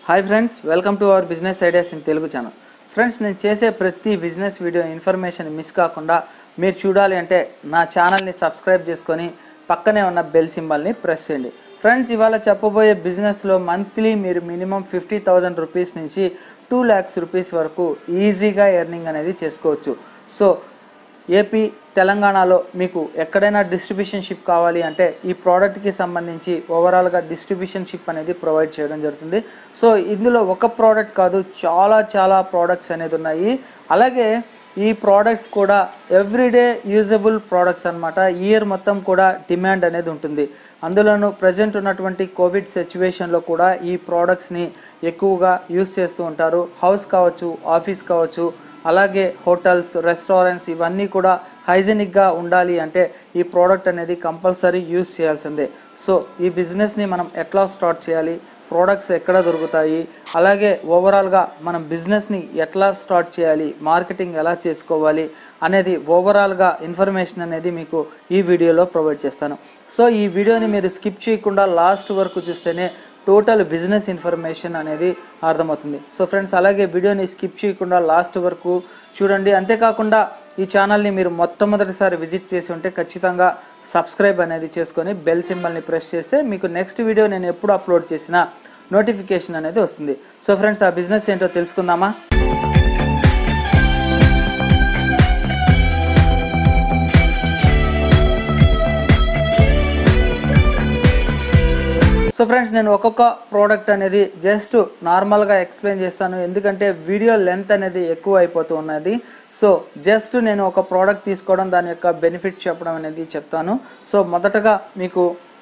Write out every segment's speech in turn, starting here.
hi friends welcome to our business ideas in Telugu channel friends నేను చేసే ప్రతి business video information miss కాకుండా మీరు చూడాలి అంటే నా ఛానల్ని సబ్స్క్రైబ్ చేసుకొని పక్కనే ఉన్న బెల్ సింబల్ని ప్రెస్ చేయండి ఫ్రెండ్స్ ఇవాళ చెప్పబోయే బిజినెస్లో మంత్లీ మీరు మినిమం ఫిఫ్టీ థౌజండ్ రూపీస్ నుంచి టూ ల్యాక్స్ రూపీస్ వరకు ఈజీగా ఎర్నింగ్ అనేది చేసుకోవచ్చు సో ఏపీ తెలంగాణలో మీకు ఎక్కడైనా డిస్ట్రిబ్యూషన్ షిప్ కావాలి అంటే ఈ ప్రోడక్ట్కి సంబంధించి ఓవరాల్గా డిస్ట్రిబ్యూషన్ షిప్ అనేది ప్రొవైడ్ చేయడం జరుగుతుంది సో ఇందులో ఒక ప్రోడక్ట్ కాదు చాలా చాలా ప్రోడక్ట్స్ అనేది ఉన్నాయి అలాగే ఈ ప్రోడక్ట్స్ కూడా ఎవ్రీడే యూజబుల్ ప్రోడక్ట్స్ అన్నమాట ఇయర్ మొత్తం కూడా డిమాండ్ అనేది ఉంటుంది అందులోనూ ప్రజెంట్ ఉన్నటువంటి కోవిడ్ సిచ్యువేషన్లో కూడా ఈ ప్రోడక్ట్స్ని ఎక్కువగా యూస్ చేస్తూ ఉంటారు హౌస్ కావచ్చు ఆఫీస్ కావచ్చు అలాగే హోటల్స్ రెస్టారెంట్స్ ఇవన్నీ కూడా హైజెనిక్గా ఉండాలి అంటే ఈ ప్రోడక్ట్ అనేది కంపల్సరీ యూస్ చేయాల్సిందే సో ఈ బిజినెస్ని మనం ఎట్లా స్టార్ట్ చేయాలి ప్రోడక్ట్స్ ఎక్కడ దొరుకుతాయి అలాగే ఓవరాల్గా మనం బిజినెస్ని ఎట్లా స్టార్ట్ చేయాలి మార్కెటింగ్ ఎలా చేసుకోవాలి అనేది ఓవరాల్గా ఇన్ఫర్మేషన్ అనేది మీకు ఈ వీడియోలో ప్రొవైడ్ చేస్తాను సో ఈ వీడియోని మీరు స్కిప్ చేయకుండా లాస్ట్ వరకు చూస్తేనే టోటల్ బిజినెస్ ఇన్ఫర్మేషన్ అనేది అర్థమవుతుంది సో ఫ్రెండ్స్ అలాగే వీడియోని స్కిప్ చేయకుండా లాస్ట్ వరకు చూడండి అంతేకాకుండా ఈ ఛానల్ని మీరు మొట్టమొదటిసారి విజిట్ చేసి ఉంటే ఖచ్చితంగా సబ్స్క్రైబ్ అనేది చేసుకొని బెల్ సింబల్ని ప్రెస్ చేస్తే మీకు నెక్స్ట్ వీడియో నేను ఎప్పుడు అప్లోడ్ చేసినా నోటిఫికేషన్ అనేది వస్తుంది సో ఫ్రెండ్స్ ఆ బిజినెస్ ఏంటో తెలుసుకుందామా సో ఫ్రెండ్స్ నేను ఒక్కొక్క ప్రోడక్ట్ అనేది జస్ట్ నార్మల్గా ఎక్స్ప్లెయిన్ చేస్తాను ఎందుకంటే వీడియో లెంత్ అనేది ఎక్కువ అయిపోతూ ఉన్నది సో జస్ట్ నేను ఒక ప్రోడక్ట్ తీసుకోవడం దాని యొక్క బెనిఫిట్ చెప్పడం అనేది చెప్తాను సో మొదటగా మీకు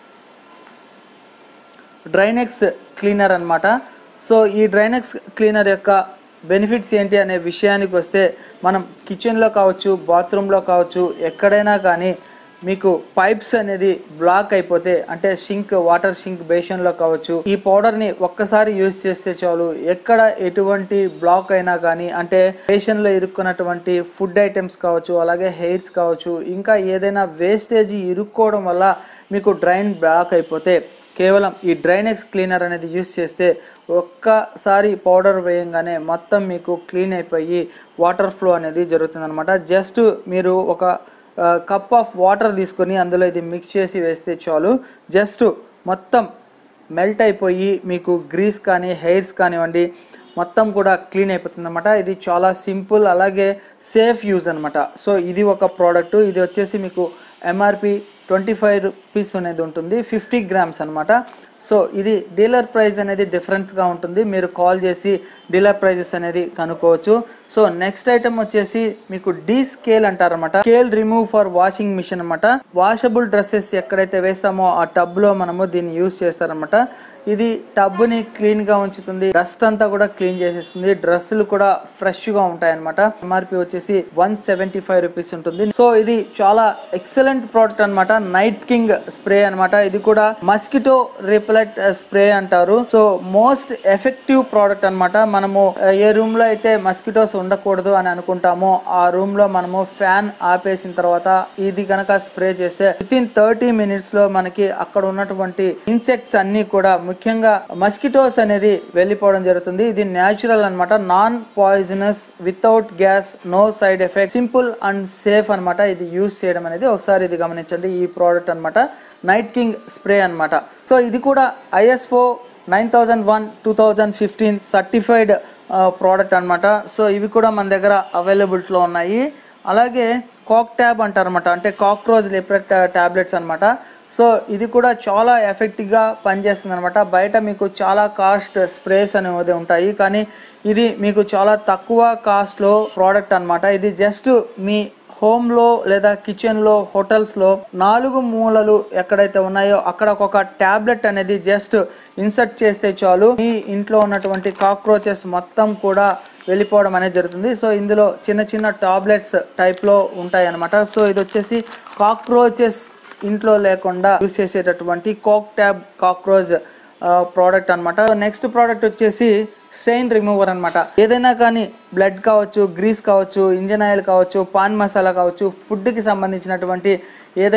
డ్రైనెక్స్ క్లీనర్ అన్నమాట సో ఈ డ్రైనెక్స్ క్లీనర్ యొక్క బెనిఫిట్స్ ఏంటి అనే విషయానికి వస్తే మనం కిచెన్లో కావచ్చు బాత్రూంలో కావచ్చు ఎక్కడైనా కానీ మీకు పైప్స్ అనేది బ్లాక్ అయిపోతే అంటే సింక్ వాటర్ సింక్ బేషన్లో కావచ్చు ఈ పౌడర్ని ఒక్కసారి యూజ్ చేస్తే చాలు ఎక్కడ ఎటువంటి బ్లాక్ అయినా కానీ అంటే బేషన్లో ఇరుక్కున్నటువంటి ఫుడ్ ఐటమ్స్ కావచ్చు అలాగే హెయిర్స్ కావచ్చు ఇంకా ఏదైనా వేస్టేజ్ ఇరుక్కోవడం వల్ల మీకు డ్రైన్ బ్లాక్ అయిపోతే కేవలం ఈ డ్రైనెక్స్ క్లీనర్ అనేది యూస్ చేస్తే ఒక్కసారి పౌడర్ వేయంగానే మొత్తం మీకు క్లీన్ అయిపోయి వాటర్ ఫ్లో అనేది జరుగుతుంది జస్ట్ మీరు ఒక కప్ ఆఫ్ వాటర్ తీసుకొని అందులో ఇది మిక్స్ చేసి వేస్తే చాలు జస్ట్ మొత్తం మెల్ట్ అయిపోయి మీకు గ్రీస్ కానీ హెయిర్స్ కానివ్వండి మొత్తం కూడా క్లీన్ అయిపోతుంది అనమాట ఇది చాలా సింపుల్ అలాగే సేఫ్ యూజ్ అనమాట సో ఇది ఒక ప్రోడక్ట్ ఇది వచ్చేసి మీకు ఎంఆర్పి ట్వంటీ ఫైవ్ రూపీస్ అనేది ఉంటుంది ఫిఫ్టీ గ్రామ్స్ అనమాట సో ఇది డీలర్ ప్రైస్ అనేది డిఫరెంట్గా ఉంటుంది మీరు కాల్ చేసి డీలర్ ప్రైజెస్ అనేది కనుక్కోవచ్చు సో నెక్స్ట్ ఐటమ్ వచ్చేసి మీకు డీ స్కేల్ అంటారనమాట scale remove for washing machine అనమాట వాషబుల్ డ్రెస్సెస్ ఎక్కడైతే వేస్తామో ఆ టబ్ లో మనము దీన్ని యూస్ చేస్తారనమాట ఇది టబ్ ని క్లీన్ గా ఉంచుతుంది డస్ట్ అంతా కూడా క్లీన్ చేసేస్తుంది డ్రెస్సులు కూడా ఫ్రెష్ గా ఉంటాయి అనమాట ఎంఆర్పి వచ్చేసి వన్ సెవెంటీ ఫైవ్ రూపీస్ ఉంటుంది సో ఇది చాలా ఎక్సలెంట్ ప్రోడక్ట్ అనమాట నైట్ కింగ్ స్ప్రే అనమాట ఇది కూడా మస్కిటో రిపలెట్ స్ప్రే అంటారు సో మోస్ట్ ఎఫెక్టివ్ ప్రోడక్ట్ అనమాట మనము ఏ రూమ్ లో అయితే మస్కిటోస్ ఉండకూడదు అని అనుకుంటామో ఆ రూమ్ లో మనము ఫ్యాన్ ఆపేసిన తర్వాత ఇది కనుక స్ప్రే చేస్తే విత్ ఇన్ థర్టీ మినిట్స్ లో మనకి అక్కడ ఉన్నటువంటి ఇన్సెక్ట్స్ అన్ని కూడా ముఖ్యంగా మస్కిటోస్ అనేది వెళ్ళిపోవడం జరుగుతుంది ఇది న్యాచురల్ అన్నమాట non poisonous without gas no side effect simple and safe అన్నమాట ఇది యూస్ చేయడం అనేది ఒకసారి ఇది గమనించండి ఈ ప్రోడక్ట్ అన్నమాట నైట్ కింగ్ స్ప్రే అన్నమాట సో ఇది కూడా ISO nine thousand one two thousand fifteen certified product అన్నమాట సో ఇవి కూడా మన దగ్గర అవైలబిలిటీలో ఉన్నాయి అలాగే కాక్ ట్యాబ్ అంటారనమాట అంటే కాక్రోజ్ లిప్రెట్ ట్యాబ్లెట్స్ అనమాట సో ఇది కూడా చాలా ఎఫెక్టివ్గా పనిచేస్తుంది అనమాట బయట మీకు చాలా కాస్ట్ స్ప్రేస్ అనేవి ఉంటాయి కానీ ఇది మీకు చాలా తక్కువ కాస్ట్లో ప్రోడక్ట్ అన్నమాట ఇది జస్ట్ మీ హోమ్లో లేదా కిచెన్లో హోటల్స్లో నాలుగు మూలలు ఎక్కడైతే ఉన్నాయో అక్కడ ఒక ట్యాబ్లెట్ అనేది జస్ట్ ఇన్సర్ట్ చేస్తే చాలు మీ ఇంట్లో ఉన్నటువంటి కాక్రోచెస్ మొత్తం కూడా వెళ్ళిపోవడం అనేది జరుగుతుంది సో ఇందులో చిన్న చిన్న టాబ్లెట్స్ టైప్లో ఉంటాయి అనమాట సో ఇది వచ్చేసి కాక్రోచెస్ ఇంట్లో లేకుండా యూస్ చేసేటటువంటి కోక్ ట్యాబ్ కాక్రోచ్ ప్రోడక్ట్ అనమాట నెక్స్ట్ ప్రోడక్ట్ వచ్చేసి స్టెయిన్ రిమూవర్ అనమాట ఏదైనా కానీ బ్లడ్ కావచ్చు గ్రీస్ కావచ్చు ఇంజన్ ఆయిల్ కావచ్చు పాన్ మసాలా కావచ్చు ఫుడ్కి సంబంధించినటువంటి ఏదైనా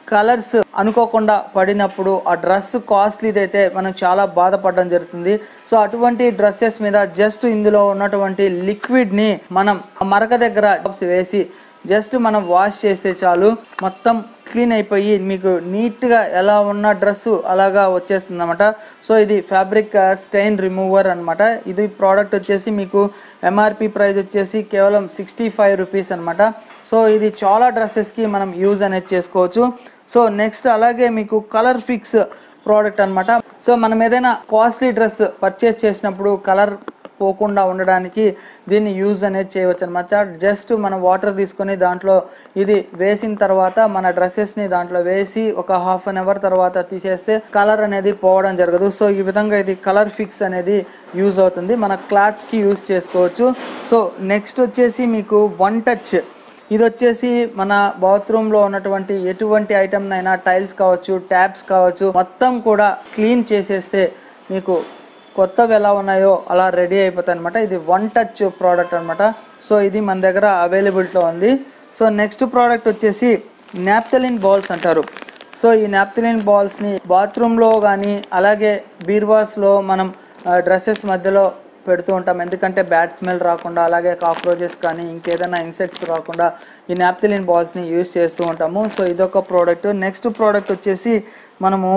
కలర్స్ అనుకోకుండా పడినప్పుడు ఆ డ్రెస్ కాస్ట్లీది అయితే మనం చాలా బాధపడడం జరుగుతుంది సో అటువంటి డ్రెస్సెస్ మీద జస్ట్ ఇందులో ఉన్నటువంటి లిక్విడ్ని మనం ఆ మరక దగ్గర వేసి జస్ట్ మనం వాష్ చేస్తే చాలు మొత్తం క్లీన్ అయిపోయి మీకు నీట్గా ఎలా ఉన్న డ్రెస్సు అలాగా వచ్చేస్తుంది అనమాట సో ఇది ఫ్యాబ్రిక్ స్టెయిన్ రిమూవర్ అనమాట ఇది ప్రోడక్ట్ వచ్చేసి మీకు ఎంఆర్పి ప్రైస్ వచ్చేసి కేవలం సిక్స్టీ ఫైవ్ రూపీస్ అనమాట సో ఇది చాలా డ్రెస్సెస్కి మనం యూజ్ అనేది చేసుకోవచ్చు సో నెక్స్ట్ అలాగే మీకు కలర్ ఫిక్స్ ప్రోడక్ట్ అనమాట సో మనం ఏదైనా కాస్ట్లీ డ్రెస్ పర్చేస్ చేసినప్పుడు కలర్ పోకుండా ఉండడానికి దీన్ని యూజ్ అనేది చేయవచ్చు అనమాట జస్ట్ మనం వాటర్ తీసుకొని దాంట్లో ఇది వేసిన తర్వాత మన డ్రెస్సెస్ని దాంట్లో వేసి ఒక హాఫ్ అన్ అవర్ తర్వాత తీసేస్తే కలర్ అనేది పోవడం జరగదు సో ఈ విధంగా ఇది కలర్ ఫిక్స్ అనేది యూజ్ అవుతుంది మన క్లాత్స్కి యూజ్ చేసుకోవచ్చు సో నెక్స్ట్ వచ్చేసి మీకు వన్ టచ్ ఇది వచ్చేసి మన బాత్రూంలో ఉన్నటువంటి ఎటువంటి ఐటమ్ అయినా టైల్స్ కావచ్చు ట్యాప్స్ కావచ్చు మొత్తం కూడా క్లీన్ చేసేస్తే మీకు కొత్తవి ఎలా ఉన్నాయో అలా రెడీ అయిపోతాయి అనమాట ఇది వన్ టచ్ ప్రోడక్ట్ అనమాట సో ఇది మన దగ్గర అవైలబిలిటీలో ఉంది సో నెక్స్ట్ ప్రోడక్ట్ వచ్చేసి నాప్థలిన్ బాల్స్ అంటారు సో ఈ నాప్థలిన్ బాల్స్ని బాత్రూంలో కానీ అలాగే బీర్వాస్లో మనం డ్రెస్సెస్ మధ్యలో పెడుతూ ఉంటాం ఎందుకంటే బ్యాడ్ స్మెల్ రాకుండా అలాగే కాక్రోచెస్ కానీ ఇంకేదైనా ఇన్సెక్ట్స్ రాకుండా ఈ నాప్థలిన్ బాల్స్ని యూజ్ చేస్తూ ఉంటాము సో ఇదొక ప్రోడక్ట్ నెక్స్ట్ ప్రోడక్ట్ వచ్చేసి మనము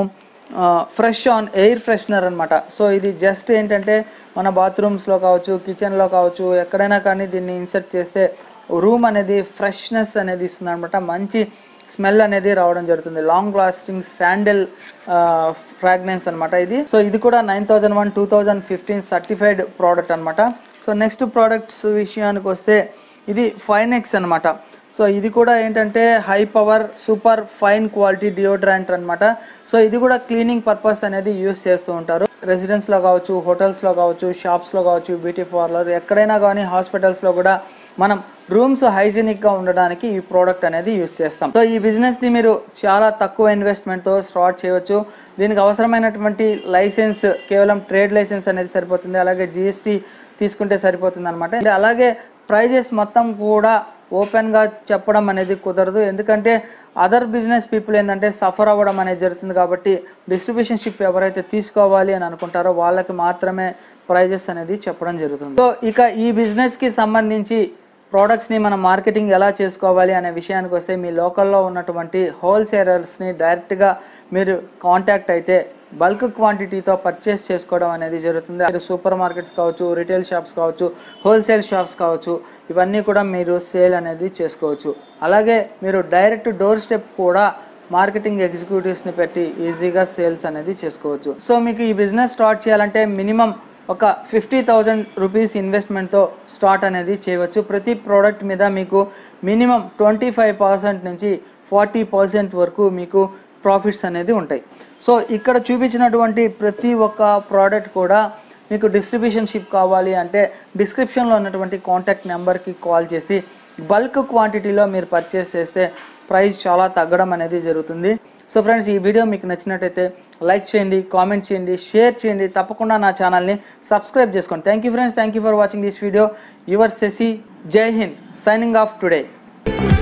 ఫ్రెష్ ఆన్ ఎయిర్ ఫ్రెషనర్ అనమాట సో ఇది జస్ట్ ఏంటంటే మన బాత్రూమ్స్లో కావచ్చు కిచెన్లో కావచ్చు ఎక్కడైనా కానీ దీన్ని ఇన్సర్ట్ చేస్తే రూమ్ అనేది ఫ్రెష్నెస్ అనేది ఇస్తుంది అనమాట మంచి స్మెల్ అనేది రావడం జరుగుతుంది లాంగ్ లాస్టింగ్ శాండల్ ఫ్రాగ్నెన్స్ అనమాట ఇది సో ఇది కూడా nine thousand one two thousand fifteen certified product అనమాట సో నెక్స్ట్ ప్రోడక్ట్స్ విషయానికి వస్తే ఇది ఫైనెక్స్ అనమాట సో ఇది కూడా ఏంటంటే high power super fine quality deodorant అనమాట సో ఇది కూడా క్లీనింగ్ పర్పస్ అనేది యూస్ చేస్తూ ఉంటారు రెసిడెన్స్లో కావచ్చు హోటల్స్లో కావచ్చు షాప్స్లో కావచ్చు బ్యూటీ పార్లర్ ఎక్కడైనా కానీ హాస్పిటల్స్లో కూడా మనం రూమ్స్ హైజీనిక్గా ఉండడానికి ఈ ప్రోడక్ట్ అనేది యూస్ చేస్తాం సో ఈ బిజినెస్ని మీరు చాలా తక్కువ ఇన్వెస్ట్మెంట్తో స్టార్ట్ చేయవచ్చు దీనికి అవసరమైనటువంటి లైసెన్స్ కేవలం ట్రేడ్ లైసెన్స్ అనేది సరిపోతుంది అలాగే జిఎస్టీ తీసుకుంటే సరిపోతుంది అనమాట అలాగే ప్రైజెస్ మొత్తం కూడా ఓపెన్గా చెప్పడం అనేది కుదరదు ఎందుకంటే అదర్ బిజినెస్ పీపుల్ ఏంటంటే సఫర్ అవ్వడం అనేది జరుగుతుంది కాబట్టి డిస్ట్రిబ్యూషన్ షిప్ ఎవరైతే తీసుకోవాలి అని అనుకుంటారో వాళ్ళకి మాత్రమే ప్రైజెస్ అనేది చెప్పడం జరుగుతుంది సో ఇక ఈ బిజినెస్కి సంబంధించి ప్రోడక్ట్స్ని మనం మార్కెటింగ్ ఎలా చేసుకోవాలి అనే విషయానికి వస్తే మీ లోకల్లో ఉన్నటువంటి హోల్సేలర్స్ని డైరెక్ట్గా మీరు కాంటాక్ట్ అయితే బల్క్ క్వాంటిటీతో పర్చేస్ చేసుకోవడం అనేది జరుగుతుంది మీరు సూపర్ మార్కెట్స్ కావచ్చు రిటైల్ షాప్స్ కావచ్చు హోల్సేల్ షాప్స్ కావచ్చు ఇవన్నీ కూడా మీరు సేల్ అనేది చేసుకోవచ్చు అలాగే మీరు డైరెక్ట్ డోర్ స్టెప్ కూడా మార్కెటింగ్ ఎగ్జిక్యూటివ్స్ని పెట్టి ఈజీగా సేల్స్ అనేది చేసుకోవచ్చు సో మీకు ఈ బిజినెస్ స్టార్ట్ చేయాలంటే మినిమం ఒక ఫిఫ్టీ థౌజండ్ రూపీస్ ఇన్వెస్ట్మెంట్తో స్టార్ట్ అనేది చేయవచ్చు ప్రతి ప్రోడక్ట్ మీద మీకు మినిమం ట్వంటీ ఫైవ్ పర్సెంట్ నుంచి ఫార్టీ పర్సెంట్ వరకు మీకు ప్రాఫిట్స్ అనేది ఉంటాయి సో ఇక్కడ చూపించినటువంటి ప్రతి ఒక్క ప్రోడక్ట్ కూడా మీకు డిస్ట్రిబ్యూషన్ షిప్ కావాలి అంటే డిస్క్రిప్షన్లో ఉన్నటువంటి కాంటాక్ట్ నెంబర్కి కాల్ చేసి బల్క్ క్వాంటిటీలో మీరు పర్చేస్ చేస్తే ప్రైస్ చాలా తగ్గడం అనేది జరుగుతుంది సో ఫ్రెండ్స్ ఈ వీడియో మీకు నచ్చినట్టయితే లైక్ చేయండి కామెంట్ చేయండి షేర్ చేయండి తప్పకుండా నా ఛానల్ని సబ్స్క్రైబ్ చేసుకోండి thank you friends thank you for watching this video your Shashi జై హింద్ సైనింగ్ ఆఫ్ టుడే